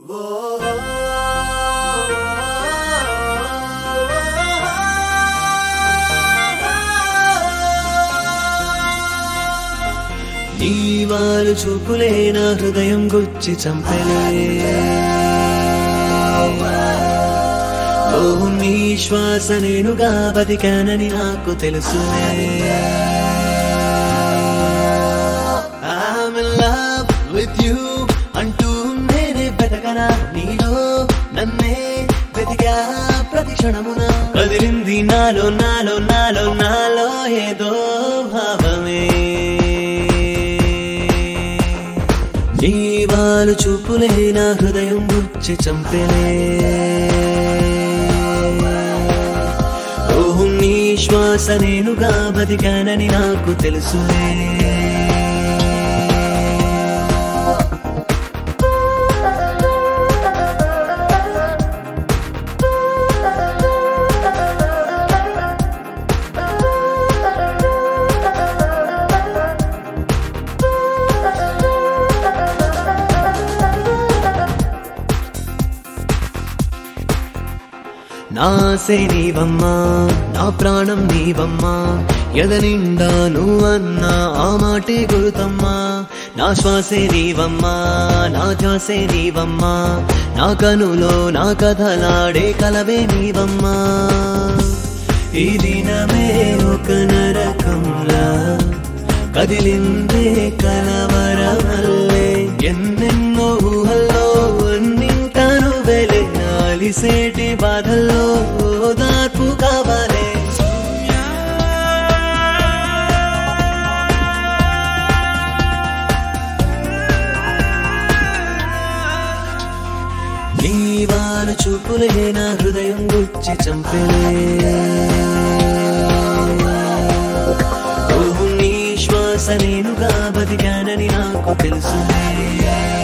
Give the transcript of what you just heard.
నీ వారు చూపులే నా హృదయం గుచ్చి చంపలే ఓ నీ శ్వాస నేనుగా బతికానని నాకు తెలుసులే I'm in love with you అంటూ నేనే వెతకనా నీలో నన్నే వెతికా ప్రతి క్షణమున కదిలింది నాలో నాలో నాలో నాలో ఏదో భావమే నీ వాళ్ళు చూపులే నా హృదయం గుచ్చి చంపలే ఓహ్ నీ శ్వాస నేనుగా బతికానని నాకు తెలుసులే నాసే నీవమ్మా నా ప్రాణం నీవమ్మా ఎద నిండా నువ్వన్నా ఆ మాటే గురుతమ్మా నా శ్వాసే నీవమ్మా నా ధ్యాసే నీవమ్మా నా కనులో నా కథలాడే కలవే నీవమ్మా ఈ దినమే ఒక నరకంలా కదిలిందే కలవరమల్లే ఎన్నెన్నో ఊహల్లో అన్నింటాను వెలే నాలిసేటి బాధల్లో ఓదార్పు కావాలే నీ వారు చూపులే నా హృదయం గుచ్చి చంపలే ఓ నీ శ్వాస నేనుగా బతికానని నాకు తెలుసులే